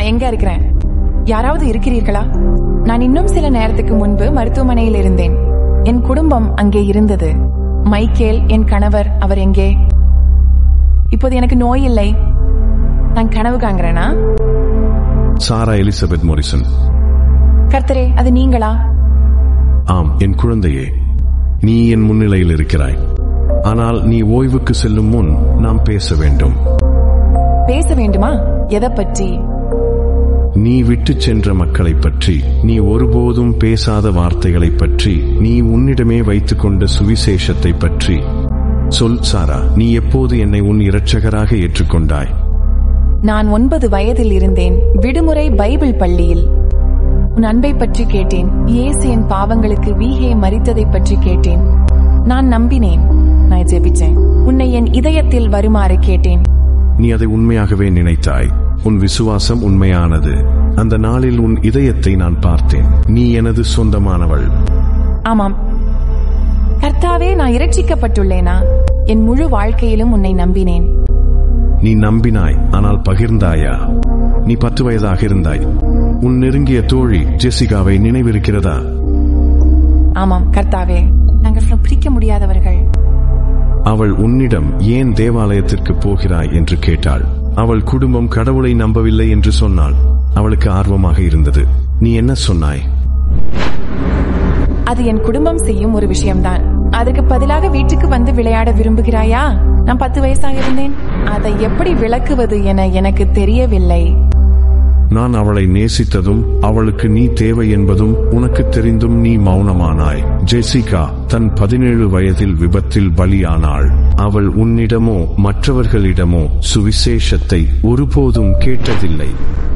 நான் எங்க இருக்கிறேன் யாராவது இருக்கிறீர்களா நான் இன்னும் சில நேரத்துக்கு முன்பு மருத்துவமனையில் இருந்தேன் என் குடும்பம் அங்கே இருந்தது மைக்கேல் என் கணவர் அவர் எங்கே இப்போது எனக்கு நோய் இல்லை நான் கனவு காண்கிறேனா சாரா எலிசபெத் மோரிசன் கர்த்தரே அது நீங்களா ஆம் என் குழந்தையே நீ என் முன்னிலையில் இருக்கிறாய் ஆனால் நீ ஓய்வுக்கு செல்லும் முன் நாம் பேச வேண்டும் பேச வேண்டுமா எதை பற்றி நீ விட்டுச் சென்ற மக்களைப் பற்றி நீ ஒருபோதும் பேசாத வார்த்தைகளைப் பற்றி நீ உன்னிடமே வைத்துக்கொண்ட சுவிசேஷத்தைப் பற்றி சொல் சாரா நீ எப்போது என்னை உன் இரட்சகராக ஏற்றுக்கொண்டாய் நான் ஒன்பது வயதில் இருந்தேன் விடுமுறை பைபிள் பள்ளியில் உன் அன்பை பற்றி கேட்டேன் இயேசு என் பாவங்களுக்கு வீகே மறித்ததை பற்றி கேட்டேன் நான் நம்பினேன் நான் ஜெபிச்சேன் உன்னை என் இதயத்தில் வருமாறு கேட்டேன் நீ அதை உண்மையாகவே நினைத்தாய் உன் விசுவாசம் உண்மையானது அந்த நாளில் உன் இதயத்தை நான் பார்த்தேன் நீ எனது சொந்தமானவள் ஆமாம் கர்த்தாவே நான் இரட்சிக்கப்பட்டுள்ளேனா என் முழு வாழ்க்கையிலும் உன்னை நம்பினேன் நீ நம்பினாய் ஆனால் பகிர்ந்தாயா நீ பத்து வயதாக இருந்தாய் உன் நெருங்கிய தோழி ஜெசிகாவை நினைவிருக்கிறதா ஆமாம் கர்த்தாவே நாங்கள் பிரிக்க முடியாதவர்கள் அவள் உன்னிடம் ஏன் தேவாலயத்திற்கு போகிறாய் என்று கேட்டாள் அவள் குடும்பம் கடவுளை நம்பவில்லை என்று சொன்னாள் அவளுக்கு ஆர்வமாக இருந்தது நீ என்ன சொன்னாய் அது என் குடும்பம் செய்யும் ஒரு விஷயம்தான் அதுக்கு பதிலாக வீட்டுக்கு வந்து விளையாட விரும்புகிறாயா நான் பத்து வயசாக இருந்தேன் அதை எப்படி விளக்குவது என எனக்கு தெரியவில்லை நான் அவளை நேசித்ததும் அவளுக்கு நீ தேவை என்பதும் உனக்கு தெரிந்தும் நீ மௌனமானாய் ஜெசிகா தன் பதினேழு வயதில் விபத்தில் பலியானாள் அவள் உன்னிடமோ மற்றவர்களிடமோ சுவிசேஷத்தை ஒருபோதும் கேட்டதில்லை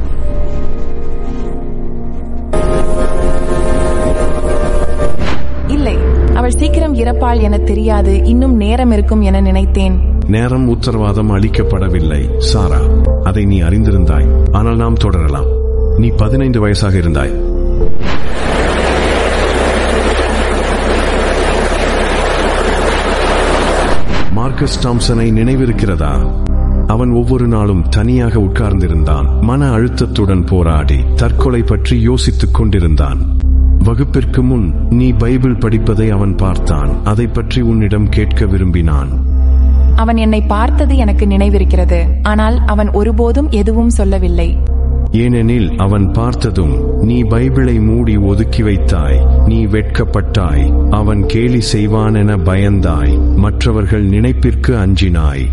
இல்லை அவள் சீக்கிரம் இறப்பாள் என தெரியாது இன்னும் நேரம் இருக்கும் என நினைத்தேன் நேரம் உத்தரவாதம் அளிக்கப்படவில்லை சாரா அதை நீ அறிந்திருந்தாய் ஆனால் நாம் தொடரலாம் நீ பதினைந்து வயசாக இருந்தாய் மார்க்கஸ் டாம்சனை நினைவிருக்கிறதா அவன் ஒவ்வொரு நாளும் தனியாக உட்கார்ந்திருந்தான் மன அழுத்தத்துடன் போராடி தற்கொலை பற்றி யோசித்துக் கொண்டிருந்தான் வகுப்பிற்கு முன் நீ பைபிள் படிப்பதை அவன் பார்த்தான் அதை பற்றி உன்னிடம் கேட்க விரும்பினான் அவன் என்னை பார்த்தது எனக்கு நினைவிருக்கிறது ஆனால் அவன் ஒருபோதும் எதுவும் சொல்லவில்லை ஏனெனில் அவன் பார்த்ததும் நீ பைபிளை மூடி ஒதுக்கி வைத்தாய் நீ வெட்கப்பட்டாய் அவன் கேலி செய்வான் என பயந்தாய் மற்றவர்கள் நினைப்பிற்கு அஞ்சினாய்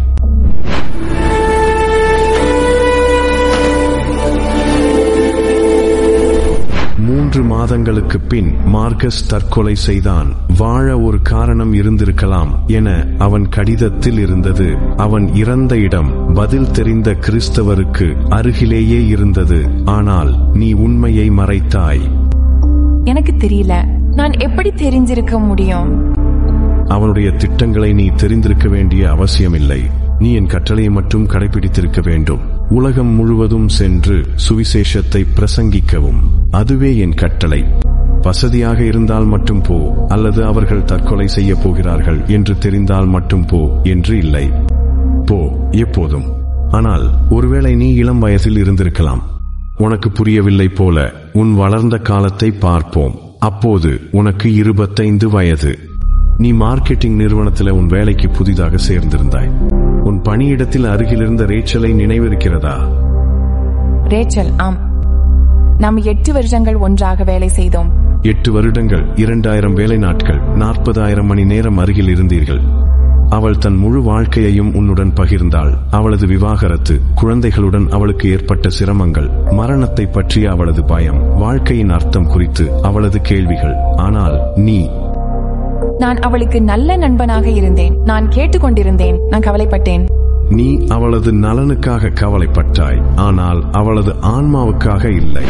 மூன்று மாதங்களுக்கு பின் மார்கஸ் தற்கொலை செய்தான் வாழ ஒரு காரணம் இருந்திருக்கலாம் என அவன் கடிதத்தில் இருந்தது அவன் இறந்த இடம் பதில் தெரிந்த கிறிஸ்தவருக்கு அருகிலேயே இருந்தது ஆனால் நீ உண்மையை மறைத்தாய் எனக்கு தெரியல நான் எப்படி தெரிஞ்சிருக்க முடியும் அவனுடைய திட்டங்களை நீ தெரிந்திருக்க வேண்டிய அவசியமில்லை நீ என் கட்டளையை மட்டும் கடைபிடித்திருக்க வேண்டும் உலகம் முழுவதும் சென்று சுவிசேஷத்தை பிரசங்கிக்கவும் அதுவே என் கட்டளை வசதியாக இருந்தால் மட்டும் போ அல்லது அவர்கள் தற்கொலை செய்ய போகிறார்கள் என்று தெரிந்தால் மட்டும் போ என்று இல்லை போ எப்போதும் ஆனால் ஒருவேளை நீ இளம் வயதில் இருந்திருக்கலாம் உனக்கு புரியவில்லை போல உன் வளர்ந்த காலத்தை பார்ப்போம் அப்போது உனக்கு இருபத்தைந்து வயது நீ மார்க்கெட்டிங் நிறுவனத்தில் உன் வேலைக்கு புதிதாக சேர்ந்திருந்தாய் உன் பணியிடத்தில் அருகிலிருந்த ரேச்சலை நினைவிருக்கிறதா ரேச்சல் ஆம் நாம் எட்டு வருஷங்கள் ஒன்றாக வேலை செய்தோம் எட்டு வருடங்கள் இரண்டாயிரம் வேலை நாட்கள் நாற்பதாயிரம் மணி நேரம் அருகில் இருந்தீர்கள் அவள் தன் முழு வாழ்க்கையையும் உன்னுடன் பகிர்ந்தாள் அவளது விவாகரத்து குழந்தைகளுடன் அவளுக்கு ஏற்பட்ட சிரமங்கள் மரணத்தை பற்றிய அவளது பயம் வாழ்க்கையின் அர்த்தம் குறித்து அவளது கேள்விகள் ஆனால் நீ நான் அவளுக்கு நல்ல நண்பனாக இருந்தேன் நான் கேட்டுக்கொண்டிருந்தேன் நான் கவலைப்பட்டேன் நீ அவளது நலனுக்காக கவலைப்பட்டாய் ஆனால் அவளது ஆன்மாவுக்காக இல்லை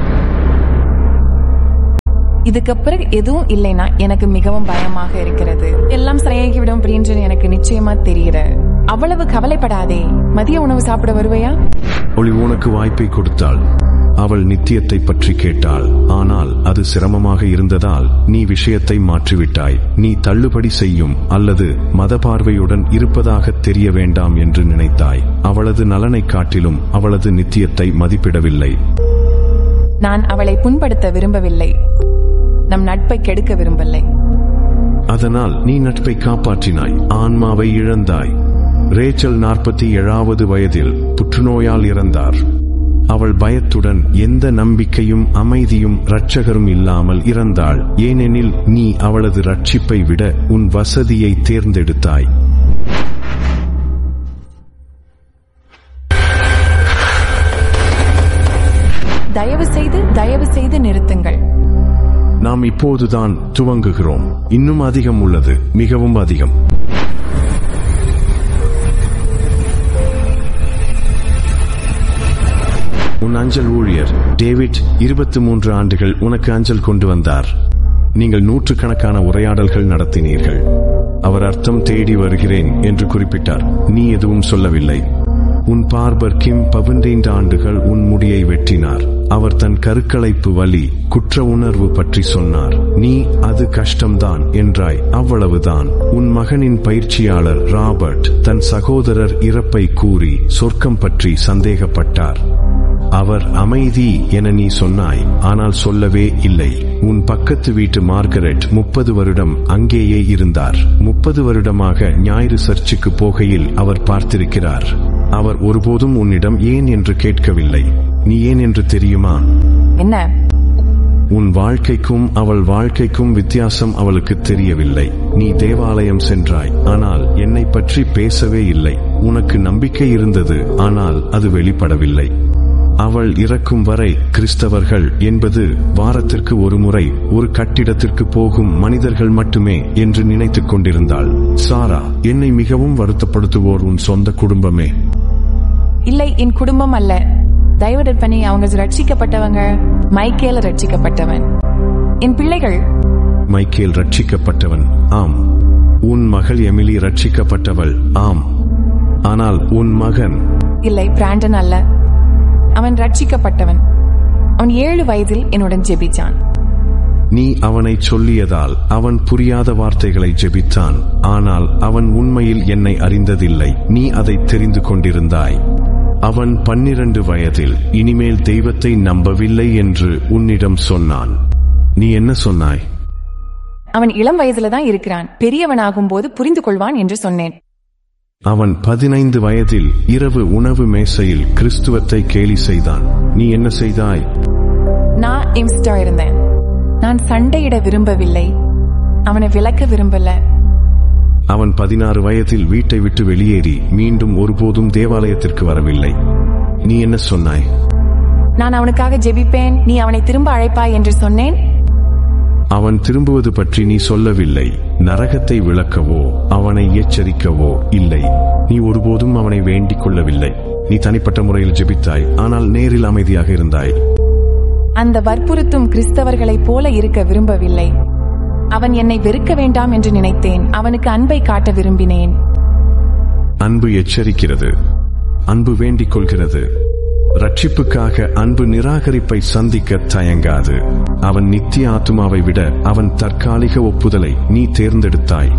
இதுக்கு பிறகு எதுவும் இல்லைனா எனக்கு மிகவும் பயமாக இருக்கிறது எல்லாம் சரியாகிவிடும் அப்படின்னு எனக்கு நிச்சயமா தெரியுது அவ்வளவு கவலைப்படாதே மதிய உணவு சாப்பிட வருவையா ஒளி உனக்கு வாய்ப்பை கொடுத்தாள் அவள் நித்தியத்தை பற்றி கேட்டாள் ஆனால் அது சிரமமாக இருந்ததால் நீ விஷயத்தை மாற்றிவிட்டாய் நீ தள்ளுபடி செய்யும் அல்லது மத பார்வையுடன் இருப்பதாக தெரிய வேண்டாம் என்று நினைத்தாய் அவளது நலனைக் காட்டிலும் அவளது நித்தியத்தை மதிப்பிடவில்லை நான் அவளை புண்படுத்த விரும்பவில்லை நம் நட்பை கெடுக்க விரும்பவில்லை அதனால் நீ நட்பை காப்பாற்றினாய் ஆன்மாவை இழந்தாய் ரேச்சல் நாற்பத்தி ஏழாவது வயதில் புற்றுநோயால் இறந்தார் அவள் பயத்துடன் எந்த நம்பிக்கையும் அமைதியும் இரட்சகரும் இல்லாமல் இறந்தாள் ஏனெனில் நீ அவளது ரட்சிப்பை விட உன் வசதியை தேர்ந்தெடுத்தாய் தயவு செய்து தயவு செய்து நிறுத்துங்கள் நாம் இப்போதுதான் துவங்குகிறோம் இன்னும் அதிகம் உள்ளது மிகவும் அதிகம் உன் அஞ்சல் ஊழியர் டேவிட் இருபத்தி மூன்று ஆண்டுகள் உனக்கு அஞ்சல் கொண்டு வந்தார் நீங்கள் நூற்றுக்கணக்கான உரையாடல்கள் நடத்தினீர்கள் அவர் அர்த்தம் தேடி வருகிறேன் என்று குறிப்பிட்டார் நீ எதுவும் சொல்லவில்லை உன் பார்பர் கிம் பதினைந்து ஆண்டுகள் உன் முடியை வெட்டினார் அவர் தன் கருக்கலைப்பு வலி குற்ற உணர்வு பற்றி சொன்னார் நீ அது கஷ்டம்தான் என்றாய் அவ்வளவுதான் உன் மகனின் பயிற்சியாளர் ராபர்ட் தன் சகோதரர் இறப்பை கூறி சொர்க்கம் பற்றி சந்தேகப்பட்டார் அவர் அமைதி என நீ சொன்னாய் ஆனால் சொல்லவே இல்லை உன் பக்கத்து வீட்டு மார்கரெட் முப்பது வருடம் அங்கேயே இருந்தார் முப்பது வருடமாக ஞாயிறு சர்ச்சுக்கு போகையில் அவர் பார்த்திருக்கிறார் அவர் ஒருபோதும் உன்னிடம் ஏன் என்று கேட்கவில்லை நீ ஏன் என்று தெரியுமா என்ன உன் வாழ்க்கைக்கும் அவள் வாழ்க்கைக்கும் வித்தியாசம் அவளுக்கு தெரியவில்லை நீ தேவாலயம் சென்றாய் ஆனால் என்னை பற்றி பேசவே இல்லை உனக்கு நம்பிக்கை இருந்தது ஆனால் அது வெளிப்படவில்லை அவள் இறக்கும் வரை கிறிஸ்தவர்கள் என்பது வாரத்திற்கு ஒரு முறை ஒரு கட்டிடத்திற்கு போகும் மனிதர்கள் மட்டுமே என்று நினைத்துக் கொண்டிருந்தாள் சாரா என்னை மிகவும் வருத்தப்படுத்துவோர் உன் சொந்த குடும்பமே இல்லை என் குடும்பம் அல்ல தயவு பண்ணி அவங்க ரட்சிக்கப்பட்டவங்க மைக்கேல ரட்சிக்கப்பட்டவன் என் பிள்ளைகள் மைக்கேல் ரட்சிக்கப்பட்டவன் ஆம் உன் மகள் எமிலி ரட்சிக்கப்பட்டவள் ஆம் ஆனால் உன் மகன் இல்லை பிராண்டன் அல்ல அவன் ரட்சிக்கப்பட்டவன் அவன் ஏழு வயதில் என்னுடன் ஜெபிச்சான் நீ அவனை சொல்லியதால் அவன் புரியாத வார்த்தைகளை ஜெபித்தான் ஆனால் அவன் உண்மையில் என்னை அறிந்ததில்லை நீ அதை தெரிந்து கொண்டிருந்தாய் அவன் பன்னிரண்டு வயதில் இனிமேல் தெய்வத்தை நம்பவில்லை என்று உன்னிடம் சொன்னான் நீ என்ன சொன்னாய் அவன் இளம் வயதுல தான் இருக்கிறான் பெரியவனாகும் போது புரிந்து கொள்வான் என்று சொன்னேன் அவன் பதினைந்து வயதில் இரவு உணவு மேசையில் கிறிஸ்துவத்தை கேலி செய்தான் நீ என்ன செய்தாய் நான் இம்ஸ்டா இருந்தேன் நான் சண்டையிட விரும்பவில்லை அவனை விளக்க விரும்பல அவன் பதினாறு வயதில் வீட்டை விட்டு வெளியேறி மீண்டும் ஒருபோதும் தேவாலயத்திற்கு வரவில்லை நீ என்ன சொன்னாய் நான் அவனுக்காக ஜெபிப்பேன் நீ அவனை திரும்ப அழைப்பாய் என்று சொன்னேன் அவன் திரும்புவது பற்றி நீ சொல்லவில்லை நரகத்தை விளக்கவோ அவனை எச்சரிக்கவோ இல்லை நீ ஒருபோதும் அவனை வேண்டிக் கொள்ளவில்லை நீ தனிப்பட்ட முறையில் ஜெபித்தாய் ஆனால் நேரில் அமைதியாக இருந்தாய் அந்த வற்புறுத்தும் கிறிஸ்தவர்களைப் போல இருக்க விரும்பவில்லை அவன் என்னை வெறுக்க வேண்டாம் என்று நினைத்தேன் அவனுக்கு அன்பை காட்ட விரும்பினேன் அன்பு எச்சரிக்கிறது அன்பு வேண்டிக் கொள்கிறது ரட்சிப்புக்காக அன்பு நிராகரிப்பை சந்திக்க தயங்காது அவன் நித்திய ஆத்துமாவை விட அவன் தற்காலிக ஒப்புதலை நீ தேர்ந்தெடுத்தாய்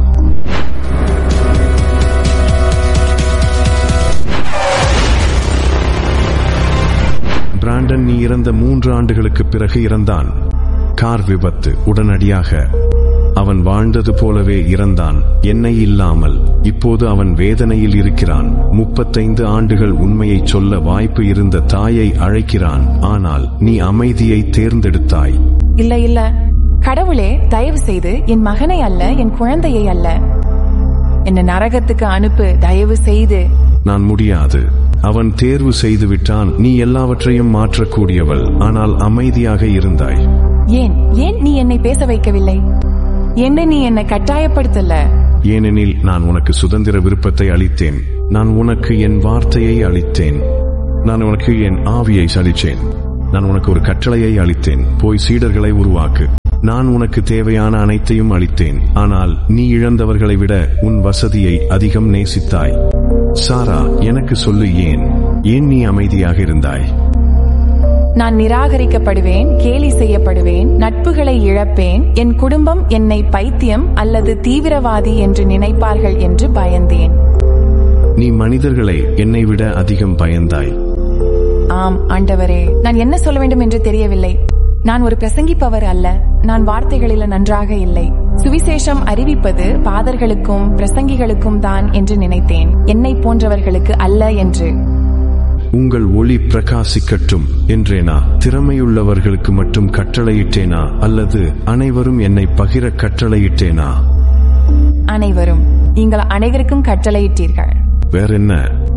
பிராண்டன் நீ இறந்த மூன்று ஆண்டுகளுக்கு பிறகு இறந்தான் கார் விபத்து உடனடியாக அவன் வாழ்ந்தது போலவே இறந்தான் என்னை இல்லாமல் இப்போது அவன் வேதனையில் இருக்கிறான் முப்பத்தைந்து ஆண்டுகள் உண்மையை சொல்ல வாய்ப்பு இருந்த தாயை அழைக்கிறான் ஆனால் நீ அமைதியை தேர்ந்தெடுத்தாய் இல்ல இல்ல கடவுளே தயவு செய்து என் மகனை அல்ல என் குழந்தையை அல்ல என்ன நரகத்துக்கு அனுப்பு தயவு செய்து நான் முடியாது அவன் தேர்வு செய்து விட்டான் நீ எல்லாவற்றையும் மாற்றக்கூடியவள் ஆனால் அமைதியாக இருந்தாய் ஏன் ஏன் நீ என்னை பேச வைக்கவில்லை என்ன நீ என்னை கட்டாயப்படுத்தல ஏனெனில் நான் உனக்கு சுதந்திர விருப்பத்தை அளித்தேன் நான் உனக்கு என் வார்த்தையை அளித்தேன் நான் உனக்கு என் ஆவியை சலிச்சேன் நான் உனக்கு ஒரு கட்டளையை அளித்தேன் போய் சீடர்களை உருவாக்கு நான் உனக்கு தேவையான அனைத்தையும் அளித்தேன் ஆனால் நீ இழந்தவர்களை விட உன் வசதியை அதிகம் நேசித்தாய் சாரா எனக்கு சொல்லு ஏன் ஏன் நீ அமைதியாக இருந்தாய் நான் நிராகரிக்கப்படுவேன் கேலி செய்யப்படுவேன் நட்புகளை இழப்பேன் என் குடும்பம் என்னை பைத்தியம் அல்லது தீவிரவாதி என்று நினைப்பார்கள் என்று பயந்தேன் நீ மனிதர்களை என்னை விட அதிகம் பயந்தாய் ஆம் ஆண்டவரே நான் என்ன சொல்ல வேண்டும் என்று தெரியவில்லை நான் ஒரு பிரசங்கிப்பவர் அல்ல நான் வார்த்தைகளில் நன்றாக இல்லை சுவிசேஷம் அறிவிப்பது பாதர்களுக்கும் பிரசங்கிகளுக்கும் தான் என்று நினைத்தேன் என்னை போன்றவர்களுக்கு அல்ல என்று உங்கள் ஒளி பிரகாசிக்கட்டும் என்றேனா திறமையுள்ளவர்களுக்கு மட்டும் கட்டளையிட்டேனா அல்லது அனைவரும் என்னை பகிர கட்டளையிட்டேனா அனைவரும் நீங்கள் அனைவருக்கும் கட்டளையிட்டீர்கள் வேற என்ன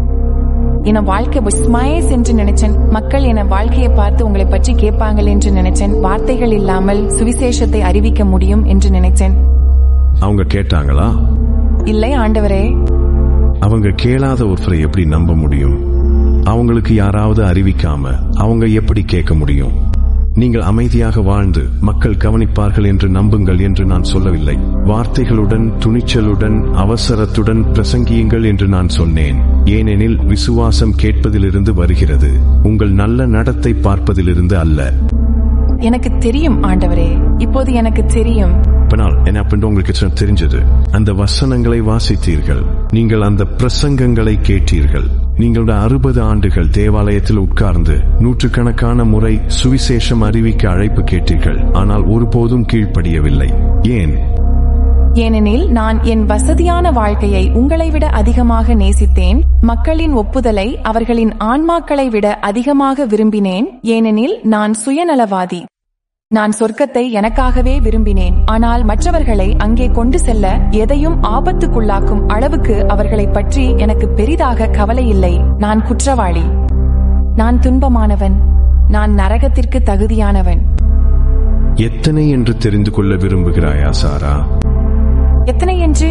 என வாழ்க்கை ஸ்மைஸ் என்று நினைச்சேன் மக்கள் என வாழ்க்கையை பார்த்து உங்களை பற்றி கேட்பாங்கள் என்று நினைச்சேன் வார்த்தைகள் இல்லாமல் சுவிசேஷத்தை அறிவிக்க முடியும் என்று நினைச்சேன் அவங்க கேட்டாங்களா இல்லை ஆண்டவரே அவங்க கேளாத ஒருத்தரை எப்படி நம்ப முடியும் அவங்களுக்கு யாராவது அறிவிக்காம அவங்க எப்படி கேட்க முடியும் நீங்கள் அமைதியாக வாழ்ந்து மக்கள் கவனிப்பார்கள் என்று நம்புங்கள் என்று நான் சொல்லவில்லை வார்த்தைகளுடன் துணிச்சலுடன் அவசரத்துடன் பிரசங்கியுங்கள் என்று நான் சொன்னேன் ஏனெனில் விசுவாசம் கேட்பதிலிருந்து வருகிறது உங்கள் நல்ல நடத்தை பார்ப்பதிலிருந்து அல்ல எனக்கு தெரியும் ஆண்டவரே இப்போது எனக்கு தெரியும் பின்னால் என்ன அப்படின்னு உங்களுக்கு சொ- தெரிஞ்சது அந்த வசனங்களை வாசித்தீர்கள் நீங்கள் அந்த பிரசங்கங்களை கேட்டீர்கள் நீங்களோட அறுபது ஆண்டுகள் தேவாலயத்தில் உட்கார்ந்து நூற்றுக்கணக்கான முறை சுவிசேஷம் அறிவிக்க அழைப்பு கேட்டீர்கள் ஆனால் ஒருபோதும் கீழ்ப்படியவில்லை ஏன் ஏனெனில் நான் என் வசதியான வாழ்க்கையை உங்களை விட அதிகமாக நேசித்தேன் மக்களின் ஒப்புதலை அவர்களின் ஆன்மாக்களை விட அதிகமாக விரும்பினேன் ஏனெனில் நான் சுயநலவாதி நான் சொர்க்கத்தை எனக்காகவே விரும்பினேன் ஆனால் மற்றவர்களை அங்கே கொண்டு செல்ல எதையும் ஆபத்துக்குள்ளாக்கும் அளவுக்கு அவர்களை பற்றி எனக்கு பெரிதாக கவலை இல்லை நான் குற்றவாளி நான் துன்பமானவன் நான் நரகத்திற்கு தகுதியானவன் எத்தனை என்று தெரிந்து கொள்ள விரும்புகிறாயா சாரா எத்தனை என்று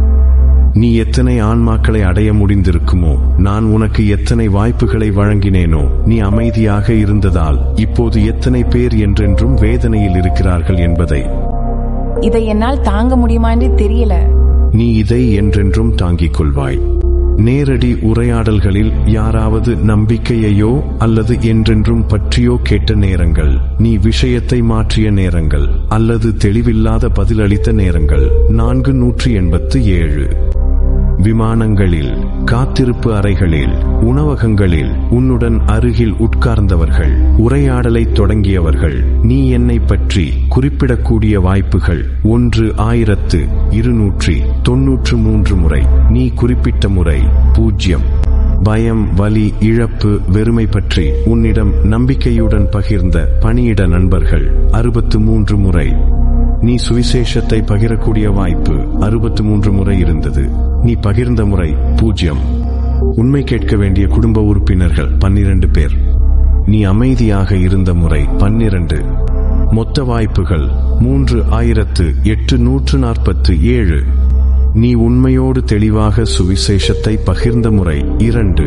நீ எத்தனை ஆன்மாக்களை அடைய முடிந்திருக்குமோ நான் உனக்கு எத்தனை வாய்ப்புகளை வழங்கினேனோ நீ அமைதியாக இருந்ததால் இப்போது எத்தனை பேர் என்றென்றும் வேதனையில் இருக்கிறார்கள் என்பதை இதை என்னால் தாங்க முடியுமா என்று தெரியல நீ இதை என்றென்றும் தாங்கிக் கொள்வாய் நேரடி உரையாடல்களில் யாராவது நம்பிக்கையையோ அல்லது என்றென்றும் பற்றியோ கேட்ட நேரங்கள் நீ விஷயத்தை மாற்றிய நேரங்கள் அல்லது தெளிவில்லாத பதிலளித்த நேரங்கள் நான்கு நூற்றி எண்பத்து ஏழு விமானங்களில் காத்திருப்பு அறைகளில் உணவகங்களில் உன்னுடன் அருகில் உட்கார்ந்தவர்கள் உரையாடலை தொடங்கியவர்கள் நீ என்னை பற்றி குறிப்பிடக்கூடிய வாய்ப்புகள் ஒன்று ஆயிரத்து இருநூற்றி தொன்னூற்று மூன்று முறை நீ குறிப்பிட்ட முறை பூஜ்யம் பயம் வலி இழப்பு வெறுமை பற்றி உன்னிடம் நம்பிக்கையுடன் பகிர்ந்த பணியிட நண்பர்கள் அறுபத்து மூன்று முறை நீ சுவிசேஷத்தை பகிரக்கூடிய வாய்ப்பு அறுபத்து மூன்று முறை இருந்தது நீ பகிர்ந்த முறை பூஜ்யம் உண்மை கேட்க வேண்டிய குடும்ப உறுப்பினர்கள் பன்னிரண்டு பேர் நீ அமைதியாக இருந்த முறை பன்னிரண்டு மொத்த வாய்ப்புகள் மூன்று ஆயிரத்து எட்டு நூற்று நாற்பத்து ஏழு நீ உண்மையோடு தெளிவாக சுவிசேஷத்தை பகிர்ந்த முறை இரண்டு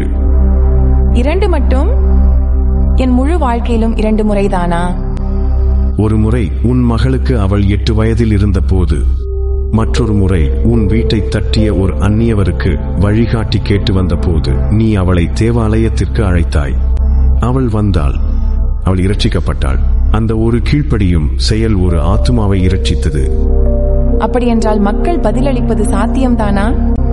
இரண்டு மட்டும் என் முழு வாழ்க்கையிலும் இரண்டு முறைதானா ஒரு முறை உன் மகளுக்கு அவள் எட்டு வயதில் இருந்தபோது மற்றொரு முறை உன் வீட்டை தட்டிய ஒரு அந்நியவருக்கு வழிகாட்டி கேட்டு வந்தபோது நீ அவளை தேவாலயத்திற்கு அழைத்தாய் அவள் வந்தாள் அவள் இரட்சிக்கப்பட்டாள் அந்த ஒரு கீழ்ப்படியும் செயல் ஒரு ஆத்துமாவை இரட்சித்தது அப்படியென்றால் மக்கள் பதிலளிப்பது சாத்தியம்தானா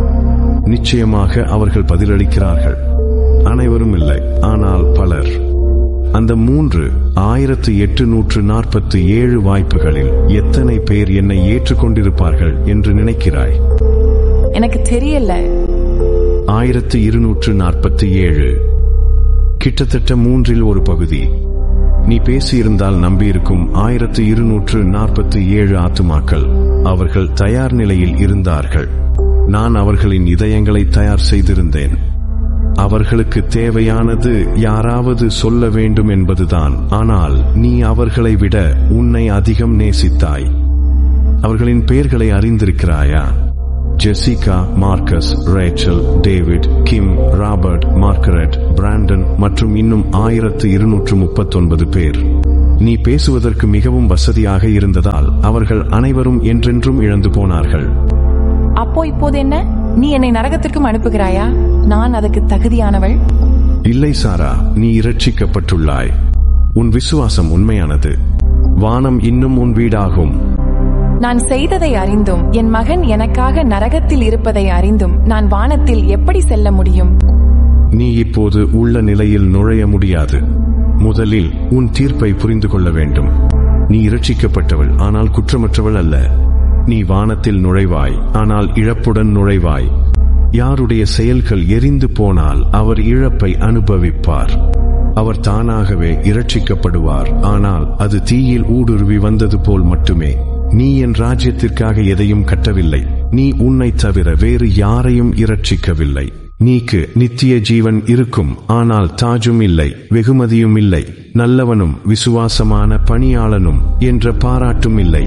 நிச்சயமாக அவர்கள் பதிலளிக்கிறார்கள் அனைவரும் இல்லை ஆனால் பலர் அந்த மூன்று ஆயிரத்து எட்டு நூற்று நாற்பத்தி ஏழு வாய்ப்புகளில் எத்தனை பேர் என்னை ஏற்றுக்கொண்டிருப்பார்கள் என்று நினைக்கிறாய் எனக்கு தெரியல ஆயிரத்து இருநூற்று நாற்பத்தி ஏழு கிட்டத்தட்ட மூன்றில் ஒரு பகுதி நீ பேசியிருந்தால் நம்பியிருக்கும் ஆயிரத்து இருநூற்று நாற்பத்தி ஏழு ஆத்துமாக்கள் அவர்கள் தயார் நிலையில் இருந்தார்கள் நான் அவர்களின் இதயங்களை தயார் செய்திருந்தேன் அவர்களுக்கு தேவையானது யாராவது சொல்ல வேண்டும் என்பதுதான் ஆனால் நீ அவர்களை விட உன்னை அதிகம் நேசித்தாய் அவர்களின் பெயர்களை அறிந்திருக்கிறாயா Jessica Marcus Rachel David Kim Robert Margaret Brandon மற்றும் இன்னும் ஆயிரத்து இருநூற்று முப்பத்தொன்பது பேர் நீ பேசுவதற்கு மிகவும் வசதியாக இருந்ததால் அவர்கள் அனைவரும் என்றென்றும் இழந்து போனார்கள் அப்போ இப்போது என்ன நீ என்னை நரகத்திற்கும் அனுப்புகிறாயா நான் அதுக்கு தகுதியானவள் இல்லை சாரா நீ இரட்சிக்கப்பட்டுள்ளாய் உன் விசுவாசம் உண்மையானது வானம் இன்னும் உன் வீடாகும் நான் செய்ததை அறிந்தும் என் மகன் எனக்காக நரகத்தில் இருப்பதை அறிந்தும் நான் வானத்தில் எப்படி செல்ல முடியும் நீ இப்போது உள்ள நிலையில் நுழைய முடியாது முதலில் உன் தீர்ப்பை புரிந்து கொள்ள வேண்டும் நீ இரட்சிக்கப்பட்டவள் ஆனால் குற்றமற்றவள் அல்ல நீ வானத்தில் நுழைவாய் ஆனால் இழப்புடன் நுழைவாய் யாருடைய செயல்கள் எரிந்து போனால் அவர் இழப்பை அனுபவிப்பார் அவர் தானாகவே இரட்சிக்கப்படுவார் ஆனால் அது தீயில் ஊடுருவி வந்தது போல் மட்டுமே நீ என் ராஜ்யத்திற்காக எதையும் கட்டவில்லை நீ உன்னை தவிர வேறு யாரையும் இரட்சிக்கவில்லை நீக்கு நித்திய ஜீவன் இருக்கும் ஆனால் தாஜும் இல்லை வெகுமதியும் இல்லை நல்லவனும் விசுவாசமான பணியாளனும் என்ற பாராட்டும் இல்லை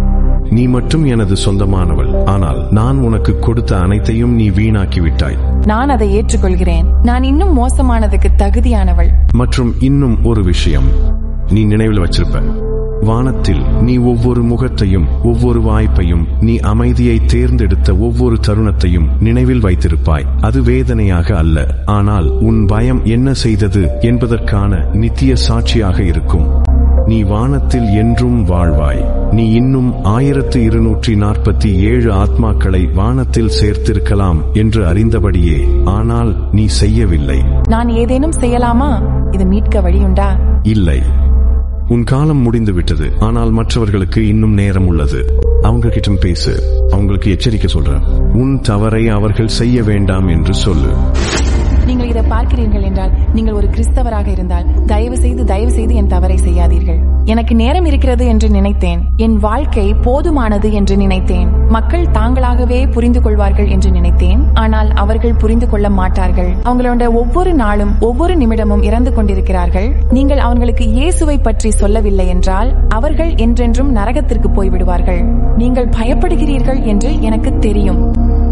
நீ மட்டும் எனது சொந்தமானவள் ஆனால் நான் உனக்கு கொடுத்த அனைத்தையும் நீ வீணாக்கிவிட்டாய் நான் அதை ஏற்றுக்கொள்கிறேன் நான் இன்னும் மோசமானதுக்கு தகுதியானவள் மற்றும் இன்னும் ஒரு விஷயம் நீ நினைவில் வச்சிருப்ப வானத்தில் நீ ஒவ்வொரு முகத்தையும் ஒவ்வொரு வாய்ப்பையும் நீ அமைதியை தேர்ந்தெடுத்த ஒவ்வொரு தருணத்தையும் நினைவில் வைத்திருப்பாய் அது வேதனையாக அல்ல ஆனால் உன் பயம் என்ன செய்தது என்பதற்கான நித்திய சாட்சியாக இருக்கும் நீ வானத்தில் என்றும் வாழ்வாய் நீ இன்னும் ஆயிரத்து இருநூற்றி நாற்பத்தி ஏழு ஆத்மாக்களை வானத்தில் சேர்த்திருக்கலாம் என்று அறிந்தபடியே ஆனால் நீ செய்யவில்லை நான் ஏதேனும் செய்யலாமா இது மீட்க வழியுண்டா இல்லை உன் காலம் முடிந்து விட்டது ஆனால் மற்றவர்களுக்கு இன்னும் நேரம் உள்ளது அவங்க கிட்ட பேசு அவங்களுக்கு எச்சரிக்கை சொல்றேன் உன் தவறை அவர்கள் செய்ய வேண்டாம் என்று சொல்லு நீங்கள் இதை பார்க்கிறீர்கள் என்றால் நீங்கள் ஒரு கிறிஸ்தவராக இருந்தால் தயவு செய்து தயவு செய்து என் தவறை செய்யாதீர்கள் எனக்கு நேரம் இருக்கிறது என்று நினைத்தேன் என் வாழ்க்கை போதுமானது என்று நினைத்தேன் மக்கள் தாங்களாகவே புரிந்து கொள்வார்கள் என்று நினைத்தேன் ஆனால் அவர்கள் புரிந்து கொள்ள மாட்டார்கள் அவங்களோட ஒவ்வொரு நாளும் ஒவ்வொரு நிமிடமும் இறந்து கொண்டிருக்கிறார்கள் நீங்கள் அவர்களுக்கு இயேசுவை பற்றி சொல்லவில்லை என்றால் அவர்கள் என்றென்றும் நரகத்திற்கு போய்விடுவார்கள் நீங்கள் பயப்படுகிறீர்கள் என்று எனக்கு தெரியும்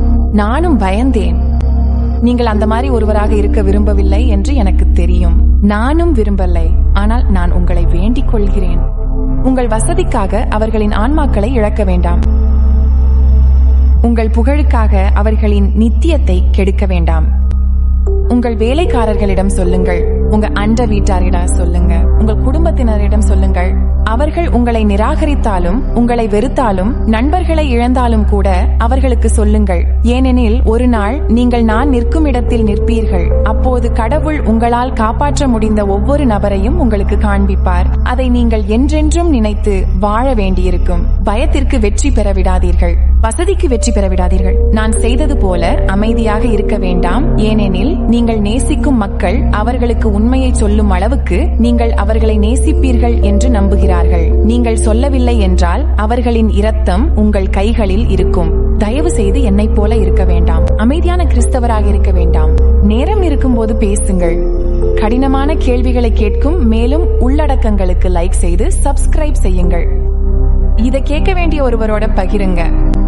நானும் பயந்தேன் நீங்கள் அந்த மாதிரி ஒருவராக இருக்க விரும்பவில்லை என்று எனக்கு தெரியும் நானும் விரும்பலை ஆனால் நான் உங்களை வேண்டிக் கொள்கிறேன் உங்கள் வசதிக்காக அவர்களின் ஆன்மாக்களை இழக்க வேண்டாம் உங்கள் புகழுக்காக அவர்களின் நித்தியத்தை கெடுக்க வேண்டாம் உங்கள் வேலைக்காரர்களிடம் சொல்லுங்கள் உங்க அண்ட வீட்டாரிடம் சொல்லுங்க உங்கள் குடும்பத்தினரிடம் சொல்லுங்கள் அவர்கள் உங்களை நிராகரித்தாலும் உங்களை வெறுத்தாலும் நண்பர்களை இழந்தாலும் கூட அவர்களுக்கு சொல்லுங்கள் ஏனெனில் ஒரு நாள் நீங்கள் நான் நிற்கும் இடத்தில் நிற்பீர்கள் அப்போது கடவுள் உங்களால் காப்பாற்ற முடிந்த ஒவ்வொரு நபரையும் உங்களுக்கு காண்பிப்பார் அதை நீங்கள் என்றென்றும் நினைத்து வாழ வேண்டியிருக்கும் பயத்திற்கு வெற்றி பெற விடாதீர்கள் வசதிக்கு வெற்றி பெற விடாதீர்கள் நான் செய்தது போல அமைதியாக இருக்க வேண்டாம் ஏனெனில் நீங்கள் நேசிக்கும் மக்கள் அவர்களுக்கு உண்மையை சொல்லும் அளவுக்கு நீங்கள் அவர்களை நேசிப்பீர்கள் என்று நம்புகிறார்கள் நீங்கள் சொல்லவில்லை என்றால் அவர்களின் இரத்தம் உங்கள் கைகளில் இருக்கும் தயவு செய்து என்னைப் போல இருக்க வேண்டாம் அமைதியான கிறிஸ்தவராக இருக்க வேண்டாம் நேரம் இருக்கும்போது பேசுங்கள் கடினமான கேள்விகளை கேட்கும் மேலும் உள்ளடக்கங்களுக்கு லைக் செய்து சப்ஸ்கிரைப் செய்யுங்கள் இதை கேட்க வேண்டிய ஒருவரோட பகிருங்க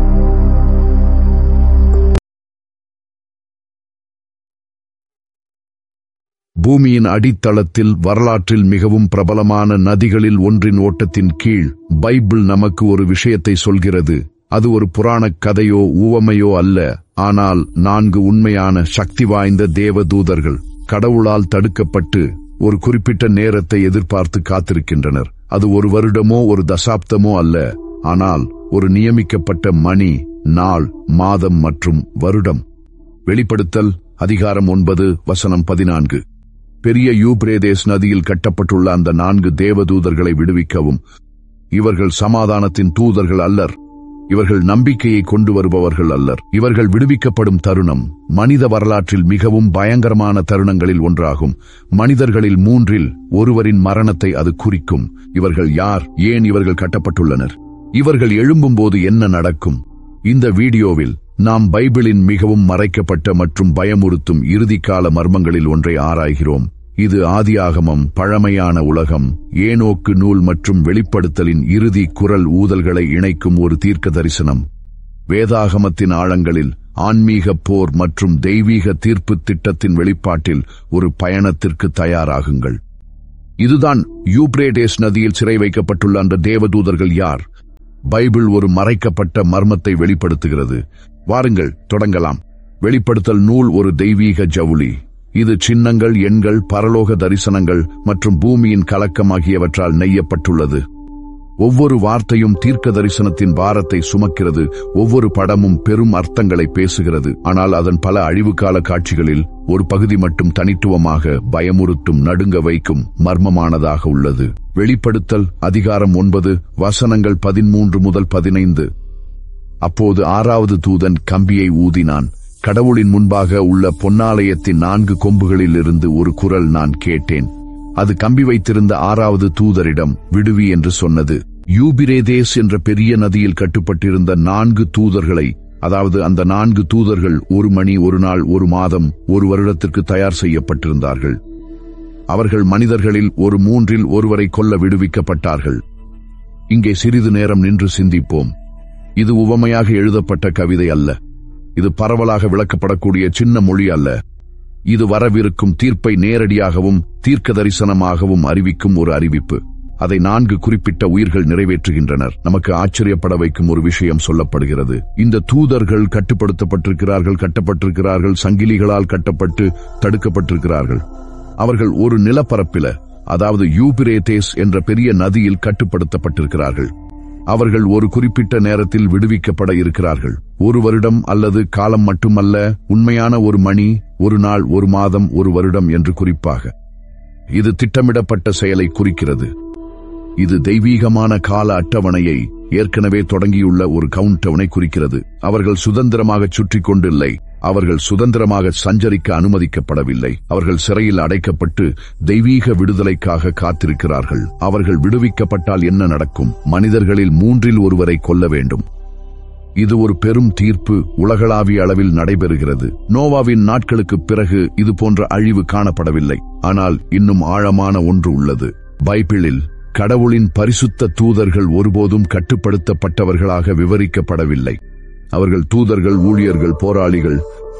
பூமியின் அடித்தளத்தில் வரலாற்றில் மிகவும் பிரபலமான நதிகளில் ஒன்றின் ஓட்டத்தின் கீழ் பைபிள் நமக்கு ஒரு விஷயத்தை சொல்கிறது அது ஒரு புராணக் கதையோ உவமையோ அல்ல ஆனால் நான்கு உண்மையான சக்தி வாய்ந்த தேவதூதர்கள் கடவுளால் தடுக்கப்பட்டு ஒரு குறிப்பிட்ட நேரத்தை எதிர்பார்த்து காத்திருக்கின்றனர் அது ஒரு வருடமோ ஒரு தசாப்தமோ அல்ல ஆனால் ஒரு நியமிக்கப்பட்ட மணி நாள் மாதம் மற்றும் வருடம் வெளிப்படுத்தல் அதிகாரம் ஒன்பது வசனம் பதினான்கு பெரிய யூப்ரேதேஸ் நதியில் கட்டப்பட்டுள்ள அந்த நான்கு தேவதூதர்களை விடுவிக்கவும் இவர்கள் சமாதானத்தின் தூதர்கள் அல்லர் இவர்கள் நம்பிக்கையை கொண்டு வருபவர்கள் அல்லர் இவர்கள் விடுவிக்கப்படும் தருணம் மனித வரலாற்றில் மிகவும் பயங்கரமான தருணங்களில் ஒன்றாகும் மனிதர்களில் மூன்றில் ஒருவரின் மரணத்தை அது குறிக்கும் இவர்கள் யார் ஏன் இவர்கள் கட்டப்பட்டுள்ளனர் இவர்கள் எழும்பும்போது என்ன நடக்கும் இந்த வீடியோவில் நாம் பைபிளின் மிகவும் மறைக்கப்பட்ட மற்றும் பயமுறுத்தும் இறுதிக்கால மர்மங்களில் ஒன்றை ஆராய்கிறோம் இது ஆதியாகமம் பழமையான உலகம் ஏனோக்கு நூல் மற்றும் வெளிப்படுத்தலின் இறுதி குரல் ஊதல்களை இணைக்கும் ஒரு தீர்க்க தரிசனம் வேதாகமத்தின் ஆழங்களில் ஆன்மீக போர் மற்றும் தெய்வீக தீர்ப்பு திட்டத்தின் வெளிப்பாட்டில் ஒரு பயணத்திற்கு தயாராகுங்கள் இதுதான் யூப்ரேடேஸ் நதியில் சிறை வைக்கப்பட்டுள்ள அந்த தேவதூதர்கள் யார் பைபிள் ஒரு மறைக்கப்பட்ட மர்மத்தை வெளிப்படுத்துகிறது வாருங்கள் தொடங்கலாம் வெளிப்படுத்தல் நூல் ஒரு தெய்வீக ஜவுளி இது சின்னங்கள் எண்கள் பரலோக தரிசனங்கள் மற்றும் பூமியின் கலக்கம் ஆகியவற்றால் நெய்யப்பட்டுள்ளது ஒவ்வொரு வார்த்தையும் தீர்க்க தரிசனத்தின் பாரத்தை சுமக்கிறது ஒவ்வொரு படமும் பெரும் அர்த்தங்களை பேசுகிறது ஆனால் அதன் பல அழிவுகால காட்சிகளில் ஒரு பகுதி மட்டும் தனித்துவமாக பயமுறுத்தும் நடுங்க வைக்கும் மர்மமானதாக உள்ளது வெளிப்படுத்தல் அதிகாரம் ஒன்பது வசனங்கள் பதிமூன்று முதல் பதினைந்து அப்போது ஆறாவது தூதன் கம்பியை ஊதினான் கடவுளின் முன்பாக உள்ள பொன்னாலயத்தின் நான்கு கொம்புகளிலிருந்து ஒரு குரல் நான் கேட்டேன் அது கம்பி வைத்திருந்த ஆறாவது தூதரிடம் விடுவி என்று சொன்னது யூபிரேதேஸ் என்ற பெரிய நதியில் கட்டுப்பட்டிருந்த நான்கு தூதர்களை அதாவது அந்த நான்கு தூதர்கள் ஒரு மணி ஒரு நாள் ஒரு மாதம் ஒரு வருடத்திற்கு தயார் செய்யப்பட்டிருந்தார்கள் அவர்கள் மனிதர்களில் ஒரு மூன்றில் ஒருவரை கொல்ல விடுவிக்கப்பட்டார்கள் இங்கே சிறிது நேரம் நின்று சிந்திப்போம் இது உவமையாக எழுதப்பட்ட கவிதை அல்ல இது பரவலாக விளக்கப்படக்கூடிய சின்ன மொழி அல்ல இது வரவிருக்கும் தீர்ப்பை நேரடியாகவும் தீர்க்க தரிசனமாகவும் அறிவிக்கும் ஒரு அறிவிப்பு அதை நான்கு குறிப்பிட்ட உயிர்கள் நிறைவேற்றுகின்றனர் நமக்கு ஆச்சரியப்பட வைக்கும் ஒரு விஷயம் சொல்லப்படுகிறது இந்த தூதர்கள் கட்டுப்படுத்தப்பட்டிருக்கிறார்கள் கட்டப்பட்டிருக்கிறார்கள் சங்கிலிகளால் கட்டப்பட்டு தடுக்கப்பட்டிருக்கிறார்கள் அவர்கள் ஒரு நிலப்பரப்பில அதாவது யூபிரேதேஸ் என்ற பெரிய நதியில் கட்டுப்படுத்தப்பட்டிருக்கிறார்கள் அவர்கள் ஒரு குறிப்பிட்ட நேரத்தில் விடுவிக்கப்பட இருக்கிறார்கள் ஒரு வருடம் அல்லது காலம் மட்டுமல்ல உண்மையான ஒரு மணி ஒரு நாள் ஒரு மாதம் ஒரு வருடம் என்று குறிப்பாக இது திட்டமிடப்பட்ட செயலை குறிக்கிறது இது தெய்வீகமான கால அட்டவணையை ஏற்கனவே தொடங்கியுள்ள ஒரு கவுண்டவுனை குறிக்கிறது அவர்கள் சுதந்திரமாக சுற்றி கொண்டில்லை அவர்கள் சுதந்திரமாக சஞ்சரிக்க அனுமதிக்கப்படவில்லை அவர்கள் சிறையில் அடைக்கப்பட்டு தெய்வீக விடுதலைக்காக காத்திருக்கிறார்கள் அவர்கள் விடுவிக்கப்பட்டால் என்ன நடக்கும் மனிதர்களில் மூன்றில் ஒருவரை கொல்ல வேண்டும் இது ஒரு பெரும் தீர்ப்பு உலகளாவிய அளவில் நடைபெறுகிறது நோவாவின் நாட்களுக்கு பிறகு இது போன்ற அழிவு காணப்படவில்லை ஆனால் இன்னும் ஆழமான ஒன்று உள்ளது பைபிளில் கடவுளின் பரிசுத்த தூதர்கள் ஒருபோதும் கட்டுப்படுத்தப்பட்டவர்களாக விவரிக்கப்படவில்லை அவர்கள் தூதர்கள் ஊழியர்கள் போராளிகள்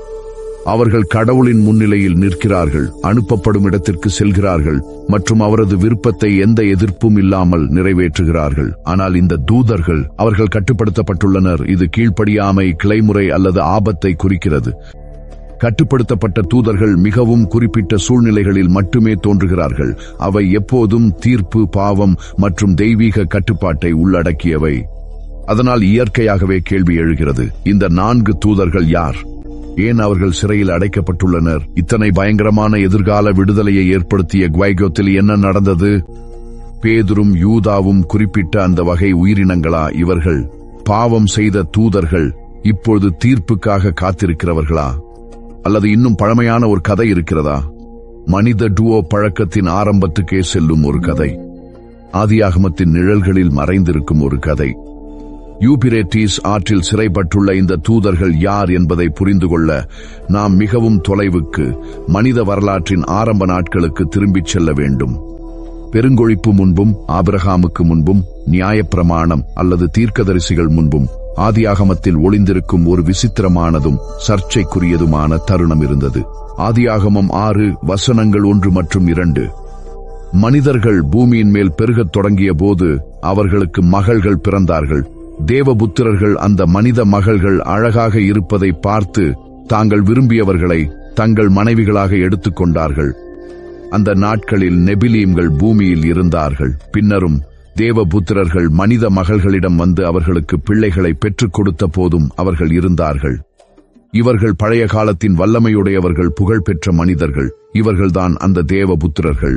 அவர்கள் கடவுளின் முன்னிலையில் நிற்கிறார்கள் அனுப்பப்படும் இடத்திற்கு செல்கிறார்கள் மற்றும் அவரது விருப்பத்தை எந்த எதிர்ப்பும் இல்லாமல் நிறைவேற்றுகிறார்கள் ஆனால் இந்த தூதர்கள் அவர்கள் கட்டுப்படுத்தப்பட்டுள்ளனர் இது கீழ்ப்படியாமை கிளைமுறை அல்லது ஆபத்தை குறிக்கிறது கட்டுப்படுத்தப்பட்ட தூதர்கள் மிகவும் குறிப்பிட்ட சூழ்நிலைகளில் மட்டுமே தோன்றுகிறார்கள் அவை எப்போதும் தீர்ப்பு பாவம் மற்றும் தெய்வீக கட்டுப்பாட்டை உள்ளடக்கியவை அதனால் இயற்கையாகவே கேள்வி எழுகிறது இந்த நான்கு தூதர்கள் யார் ஏன் அவர்கள் சிறையில் அடைக்கப்பட்டுள்ளனர் இத்தனை பயங்கரமான எதிர்கால விடுதலையை ஏற்படுத்திய குவைகோத்தில் என்ன நடந்தது பேதுரும் யூதாவும் குறிப்பிட்ட அந்த வகை உயிரினங்களா இவர்கள் பாவம் செய்த தூதர்கள் இப்பொழுது தீர்ப்புக்காக காத்திருக்கிறவர்களா அல்லது இன்னும் பழமையான ஒரு கதை இருக்கிறதா மனித டுவோ பழக்கத்தின் ஆரம்பத்துக்கே செல்லும் ஒரு கதை ஆதியாகமத்தின் நிழல்களில் மறைந்திருக்கும் ஒரு கதை யூபிரேட்டீஸ் ஆற்றில் சிறைப்பட்டுள்ள இந்த தூதர்கள் யார் என்பதை புரிந்து கொள்ள நாம் மிகவும் தொலைவுக்கு மனித வரலாற்றின் ஆரம்ப நாட்களுக்கு திரும்பிச் செல்ல வேண்டும் பெருங்கொழிப்பு முன்பும் ஆபிரகாமுக்கு முன்பும் நியாயப்பிரமாணம் அல்லது தீர்க்கதரிசிகள் முன்பும் ஆதியாகமத்தில் ஒளிந்திருக்கும் ஒரு விசித்திரமானதும் சர்ச்சைக்குரியதுமான தருணம் இருந்தது ஆதியாகமம் ஆறு வசனங்கள் ஒன்று மற்றும் இரண்டு மனிதர்கள் பூமியின் மேல் பெருகத் தொடங்கிய போது அவர்களுக்கு மகள்கள் பிறந்தார்கள் தேவபுத்திரர்கள் அந்த மனித மகள்கள் அழகாக இருப்பதை பார்த்து தாங்கள் விரும்பியவர்களை தங்கள் மனைவிகளாக எடுத்துக்கொண்டார்கள் அந்த நாட்களில் நெபிலீம்கள் பூமியில் இருந்தார்கள் பின்னரும் தேவபுத்திரர்கள் மனித மகள்களிடம் வந்து அவர்களுக்கு பிள்ளைகளை பெற்றுக் கொடுத்த போதும் அவர்கள் இருந்தார்கள் இவர்கள் பழைய காலத்தின் வல்லமையுடையவர்கள் புகழ்பெற்ற மனிதர்கள் இவர்கள்தான் அந்த தேவபுத்திரர்கள்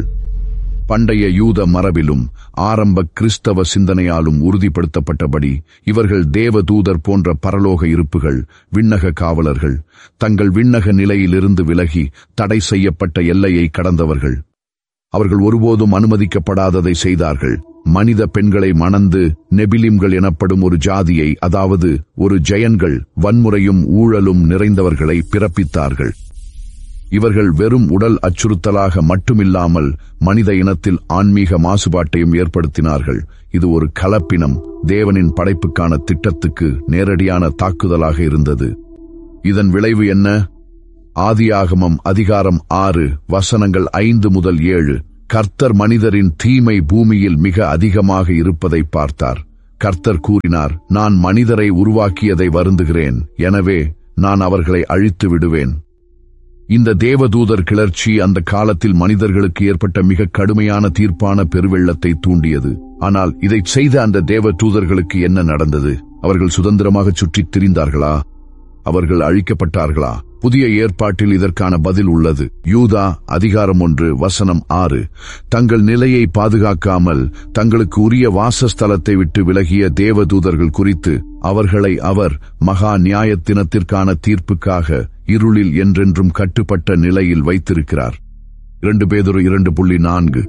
பண்டைய யூத மரபிலும் ஆரம்ப கிறிஸ்தவ சிந்தனையாலும் உறுதிப்படுத்தப்பட்டபடி இவர்கள் தேவதூதர் போன்ற பரலோக இருப்புகள் விண்ணக காவலர்கள் தங்கள் விண்ணக நிலையிலிருந்து விலகி தடை செய்யப்பட்ட எல்லையை கடந்தவர்கள் அவர்கள் ஒருபோதும் அனுமதிக்கப்படாததை செய்தார்கள் மனித பெண்களை மணந்து நெபிலிம்கள் எனப்படும் ஒரு ஜாதியை அதாவது ஒரு ஜெயன்கள் வன்முறையும் ஊழலும் நிறைந்தவர்களை பிறப்பித்தார்கள் இவர்கள் வெறும் உடல் அச்சுறுத்தலாக மட்டுமில்லாமல் மனித இனத்தில் ஆன்மீக மாசுபாட்டையும் ஏற்படுத்தினார்கள் இது ஒரு கலப்பினம் தேவனின் படைப்புக்கான திட்டத்துக்கு நேரடியான தாக்குதலாக இருந்தது இதன் விளைவு என்ன ஆதியாகமம் அதிகாரம் ஆறு வசனங்கள் ஐந்து முதல் ஏழு கர்த்தர் மனிதரின் தீமை பூமியில் மிக அதிகமாக இருப்பதை பார்த்தார் கர்த்தர் கூறினார் நான் மனிதரை உருவாக்கியதை வருந்துகிறேன் எனவே நான் அவர்களை அழித்து விடுவேன் இந்த தேவதூதர் கிளர்ச்சி அந்த காலத்தில் மனிதர்களுக்கு ஏற்பட்ட மிக கடுமையான தீர்ப்பான பெருவெள்ளத்தை தூண்டியது ஆனால் இதைச் செய்த அந்த தேவ தூதர்களுக்கு என்ன நடந்தது அவர்கள் சுதந்திரமாக சுற்றித் திரிந்தார்களா அவர்கள் அழிக்கப்பட்டார்களா புதிய ஏற்பாட்டில் இதற்கான பதில் உள்ளது யூதா அதிகாரம் ஒன்று வசனம் ஆறு தங்கள் நிலையை பாதுகாக்காமல் தங்களுக்கு உரிய வாசஸ்தலத்தை விட்டு விலகிய தேவதூதர்கள் குறித்து அவர்களை அவர் மகா நியாய தினத்திற்கான தீர்ப்புக்காக இருளில் என்றென்றும் கட்டுப்பட்ட நிலையில் வைத்திருக்கிறார் இரண்டு பேதுரு இரண்டு புள்ளி நான்கு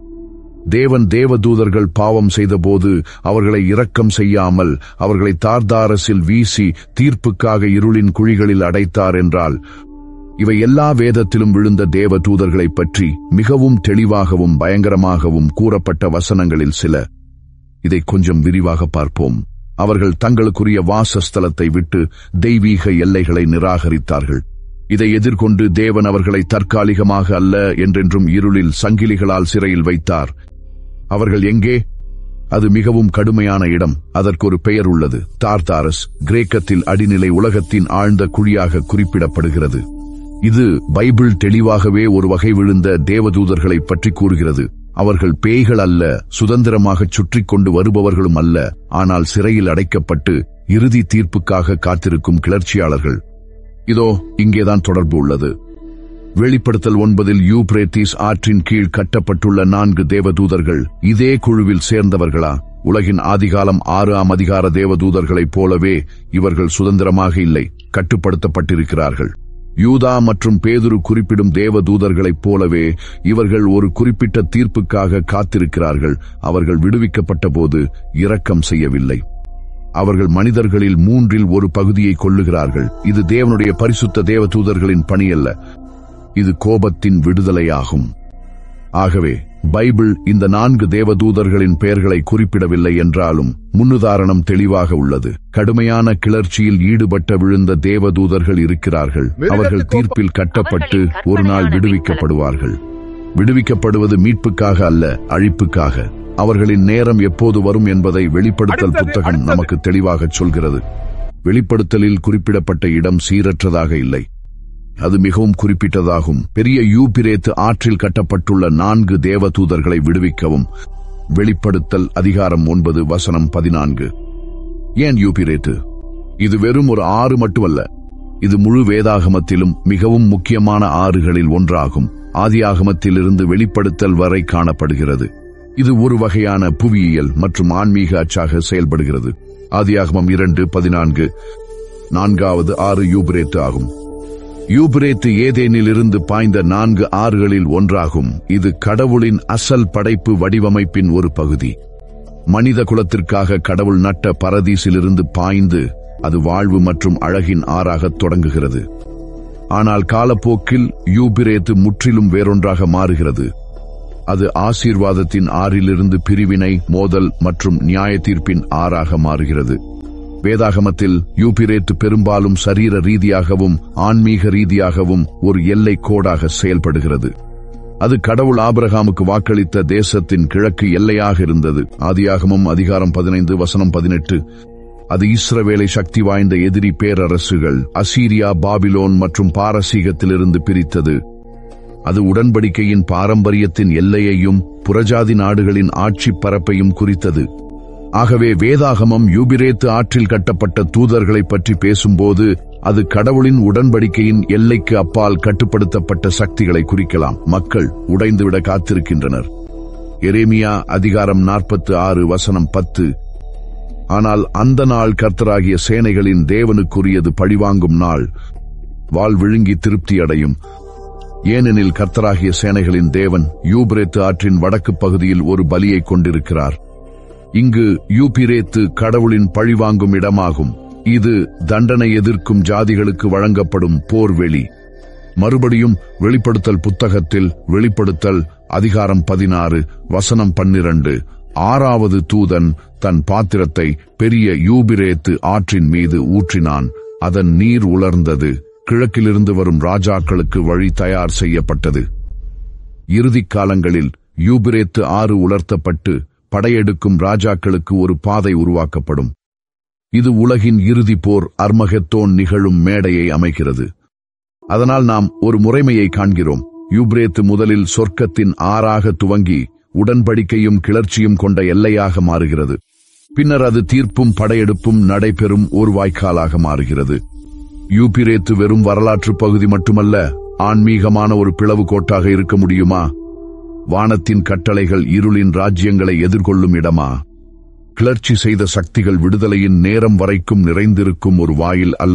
தேவன் தேவதூதர்கள் பாவம் செய்தபோது அவர்களை இரக்கம் செய்யாமல் அவர்களை தார்தாரசில் வீசி தீர்ப்புக்காக இருளின் குழிகளில் அடைத்தார் என்றால் இவை எல்லா வேதத்திலும் விழுந்த தேவ தூதர்களைப் பற்றி மிகவும் தெளிவாகவும் பயங்கரமாகவும் கூறப்பட்ட வசனங்களில் சில இதை கொஞ்சம் விரிவாக பார்ப்போம் அவர்கள் தங்களுக்குரிய வாசஸ்தலத்தை விட்டு தெய்வீக எல்லைகளை நிராகரித்தார்கள் இதை எதிர்கொண்டு தேவன் அவர்களை தற்காலிகமாக அல்ல என்றென்றும் இருளில் சங்கிலிகளால் சிறையில் வைத்தார் அவர்கள் எங்கே அது மிகவும் கடுமையான இடம் அதற்கு ஒரு பெயர் உள்ளது தார்தாரஸ் கிரேக்கத்தில் அடிநிலை உலகத்தின் ஆழ்ந்த குழியாக குறிப்பிடப்படுகிறது இது பைபிள் தெளிவாகவே ஒரு வகை விழுந்த தேவதூதர்களை பற்றி கூறுகிறது அவர்கள் பேய்கள் அல்ல சுதந்திரமாகச் சுற்றிக் கொண்டு வருபவர்களும் அல்ல ஆனால் சிறையில் அடைக்கப்பட்டு இறுதி தீர்ப்புக்காக காத்திருக்கும் கிளர்ச்சியாளர்கள் இதோ இங்கேதான் தொடர்பு உள்ளது வெளிப்படுத்தல் ஒன்பதில் யூப்ரேத்திஸ் ஆற்றின் கீழ் கட்டப்பட்டுள்ள நான்கு தேவதூதர்கள் இதே குழுவில் சேர்ந்தவர்களா உலகின் ஆதிகாலம் ஆறு ஆம் அதிகார தேவதூதர்களைப் போலவே இவர்கள் சுதந்திரமாக இல்லை கட்டுப்படுத்தப்பட்டிருக்கிறார்கள் யூதா மற்றும் பேதுரு குறிப்பிடும் தேவதூதர்களைப் போலவே இவர்கள் ஒரு குறிப்பிட்ட தீர்ப்புக்காக காத்திருக்கிறார்கள் அவர்கள் விடுவிக்கப்பட்ட போது இரக்கம் செய்யவில்லை அவர்கள் மனிதர்களில் மூன்றில் ஒரு பகுதியை கொள்ளுகிறார்கள் இது தேவனுடைய பரிசுத்த தேவதூதர்களின் பணியல்ல இது கோபத்தின் விடுதலையாகும் ஆகவே பைபிள் இந்த நான்கு தேவதூதர்களின் பெயர்களை குறிப்பிடவில்லை என்றாலும் முன்னுதாரணம் தெளிவாக உள்ளது கடுமையான கிளர்ச்சியில் ஈடுபட்ட விழுந்த தேவதூதர்கள் இருக்கிறார்கள் அவர்கள் தீர்ப்பில் கட்டப்பட்டு ஒரு நாள் விடுவிக்கப்படுவார்கள் விடுவிக்கப்படுவது மீட்புக்காக அல்ல அழிப்புக்காக அவர்களின் நேரம் எப்போது வரும் என்பதை வெளிப்படுத்தல் புத்தகம் நமக்கு தெளிவாகச் சொல்கிறது வெளிப்படுத்தலில் குறிப்பிடப்பட்ட இடம் சீரற்றதாக இல்லை அது மிகவும் குறிப்பிட்டதாகும் பெரிய யூபிரேத்து ஆற்றில் கட்டப்பட்டுள்ள நான்கு தேவதூதர்களை விடுவிக்கவும் வெளிப்படுத்தல் அதிகாரம் ஒன்பது வசனம் பதினான்கு ஏன் யூபிரேத்து இது வெறும் ஒரு ஆறு மட்டுமல்ல இது முழு வேதாகமத்திலும் மிகவும் முக்கியமான ஆறுகளில் ஒன்றாகும் ஆதியாகமத்திலிருந்து வெளிப்படுத்தல் வரை காணப்படுகிறது இது ஒரு வகையான புவியியல் மற்றும் ஆன்மீக அச்சாக செயல்படுகிறது ஆதியாகமம் இரண்டு பதினான்கு நான்காவது ஆறு யூபிரேத்து ஆகும் யூபிரேத்து ஏதேனில் இருந்து பாய்ந்த நான்கு ஆறுகளில் ஒன்றாகும் இது கடவுளின் அசல் படைப்பு வடிவமைப்பின் ஒரு பகுதி மனித குலத்திற்காக கடவுள் நட்ட பரதீசிலிருந்து பாய்ந்து அது வாழ்வு மற்றும் அழகின் ஆறாகத் தொடங்குகிறது ஆனால் காலப்போக்கில் யூபிரேத்து முற்றிலும் வேறொன்றாக மாறுகிறது அது ஆசீர்வாதத்தின் ஆறிலிருந்து பிரிவினை மோதல் மற்றும் நியாய தீர்ப்பின் ஆறாக மாறுகிறது வேதாகமத்தில் யூபிரேத்து பெரும்பாலும் சரீர ரீதியாகவும் ஆன்மீக ரீதியாகவும் ஒரு எல்லை கோடாக செயல்படுகிறது அது கடவுள் ஆபிரகாமுக்கு வாக்களித்த தேசத்தின் கிழக்கு எல்லையாக இருந்தது ஆதியாகமும் அதிகாரம் பதினைந்து வசனம் பதினெட்டு அது இஸ்ரவேலை சக்தி வாய்ந்த எதிரி பேரரசுகள் அசீரியா பாபிலோன் மற்றும் பாரசீகத்திலிருந்து பிரித்தது அது உடன்படிக்கையின் பாரம்பரியத்தின் எல்லையையும் புறஜாதி நாடுகளின் ஆட்சி பரப்பையும் குறித்தது ஆகவே வேதாகமம் யூபிரேத்து ஆற்றில் கட்டப்பட்ட தூதர்களை பற்றி பேசும்போது அது கடவுளின் உடன்படிக்கையின் எல்லைக்கு அப்பால் கட்டுப்படுத்தப்பட்ட சக்திகளை குறிக்கலாம் மக்கள் உடைந்துவிட காத்திருக்கின்றனர் எரேமியா அதிகாரம் நாற்பத்து ஆறு வசனம் பத்து ஆனால் அந்த நாள் கர்த்தராகிய சேனைகளின் தேவனுக்குரியது பழிவாங்கும் நாள் வாள் விழுங்கி திருப்தி அடையும் ஏனெனில் கர்த்தராகிய சேனைகளின் தேவன் யூபிரேத்து ஆற்றின் வடக்கு பகுதியில் ஒரு பலியை கொண்டிருக்கிறார் இங்கு யூபிரேத்து கடவுளின் பழிவாங்கும் இடமாகும் இது தண்டனை எதிர்க்கும் ஜாதிகளுக்கு வழங்கப்படும் போர்வெளி மறுபடியும் வெளிப்படுத்தல் புத்தகத்தில் வெளிப்படுத்தல் அதிகாரம் பதினாறு வசனம் பன்னிரண்டு ஆறாவது தூதன் தன் பாத்திரத்தை பெரிய யூபிரேத்து ஆற்றின் மீது ஊற்றினான் அதன் நீர் உலர்ந்தது கிழக்கிலிருந்து வரும் ராஜாக்களுக்கு வழி தயார் செய்யப்பட்டது இறுதிக் காலங்களில் யூபிரேத்து ஆறு உலர்த்தப்பட்டு படையெடுக்கும் ராஜாக்களுக்கு ஒரு பாதை உருவாக்கப்படும் இது உலகின் இறுதி போர் அர்மகெத்தோன் நிகழும் மேடையை அமைக்கிறது அதனால் நாம் ஒரு முறைமையை காண்கிறோம் யூப்ரேத்து முதலில் சொர்க்கத்தின் ஆறாக துவங்கி உடன்படிக்கையும் கிளர்ச்சியும் கொண்ட எல்லையாக மாறுகிறது பின்னர் அது தீர்ப்பும் படையெடுப்பும் நடைபெறும் ஒரு வாய்க்காலாக மாறுகிறது யூபிரேத்து வெறும் வரலாற்று பகுதி மட்டுமல்ல ஆன்மீகமான ஒரு பிளவு கோட்டாக இருக்க முடியுமா வானத்தின் கட்டளைகள் இருளின் ராஜ்யங்களை எதிர்கொள்ளும் இடமா கிளர்ச்சி செய்த சக்திகள் விடுதலையின் நேரம் வரைக்கும் நிறைந்திருக்கும் ஒரு வாயில் அல்ல